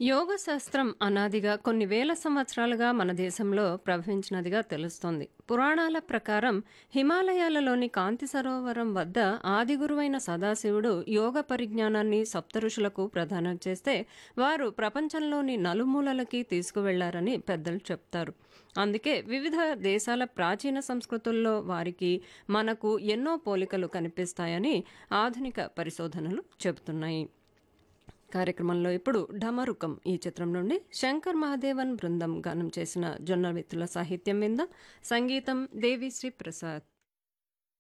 యోగ శాస్త్రం అనాదిగా కొన్ని వేల సంవత్సరాలుగా మన దేశంలో ప్రవహించినదిగా తెలుస్తోంది పురాణాల ప్రకారం హిమాలయాలలోని కాంతి సరోవరం వద్ద ఆది గురువైన సదాశివుడు యోగ పరిజ్ఞానాన్ని సప్తఋషులకు ప్రదానం చేస్తే వారు ప్రపంచంలోని నలుమూలలకి తీసుకువెళ్లారని పెద్దలు చెప్తారు అందుకే వివిధ దేశాల ప్రాచీన సంస్కృతుల్లో వారికి మనకు ఎన్నో పోలికలు కనిపిస్తాయని ఆధునిక పరిశోధనలు చెబుతున్నాయి కార్యక్రమంలో ఇప్పుడు ఢమరుకం ఈ చిత్రం నుండి శంకర్ మహాదేవన్ బృందం గానం చేసిన జొన్నవిత్తుల సాహిత్యం వింద సంగీతం దేవిశ్రీ ప్రసాద్